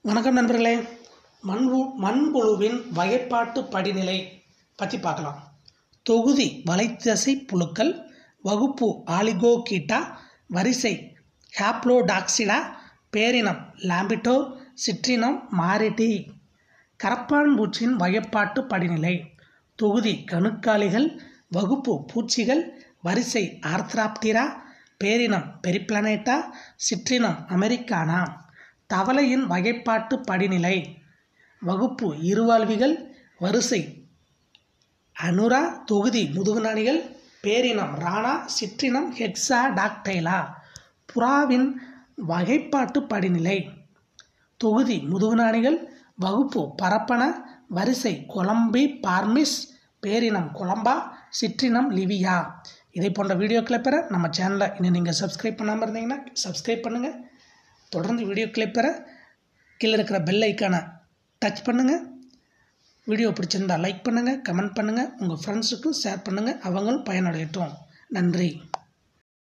வணக்கம் நண்பர்களே மண்பு மண்புழுவின் வகைப்பாட்டு படிநிலை பற்றி பார்க்கலாம் தொகுதி வலைத்தசை புழுக்கள் வகுப்பு ஆலிகோகீட்டா வரிசை ஹாப்ளோடாக்சிடா பேரினம் லாம்பிட்டோ சிட்ரினம் மாரிட்டி கரப்பான் பூச்சியின் வகைப்பாட்டு படிநிலை தொகுதி கணுக்காலிகள் வகுப்பு பூச்சிகள் வரிசை ஆர்த்ராப்டிரா பேரினம் பெரிப்ளனேட்டா சிட்ரினம் அமெரிக்கானா தவளையின் வகைப்பாட்டு படிநிலை வகுப்பு இருவாழ்விகள் வரிசை அனுரா தொகுதி முதுகுநாணிகள் பேரினம் ராணா சிற்றினம் ஹெக்ஸா டாக்டைலா புறாவின் வகைப்பாட்டு படிநிலை தொகுதி முதுகுநாணிகள் வகுப்பு பரப்பன வரிசை கொலம்பி பார்மிஸ் பேரினம் கொலம்பா சிற்றினம் லிவியா இதை போன்ற வீடியோக்களை பெற நம்ம சேனலை இன்னும் நீங்கள் சப்ஸ்கிரைப் பண்ணாமல் இருந்தீங்கன்னா சப்ஸ்கிரைப் பண்ணுங்கள் தொடர்ந்து வீடியோக்களை பெற கீழே இருக்கிற பெல் ஐக்கானை டச் பண்ணுங்கள் வீடியோ பிடிச்சிருந்தா லைக் பண்ணுங்கள் கமெண்ட் பண்ணுங்கள் உங்கள் ஃப்ரெண்ட்ஸுக்கும் ஷேர் பண்ணுங்கள் அவங்களும் பயனடையட்டும் நன்றி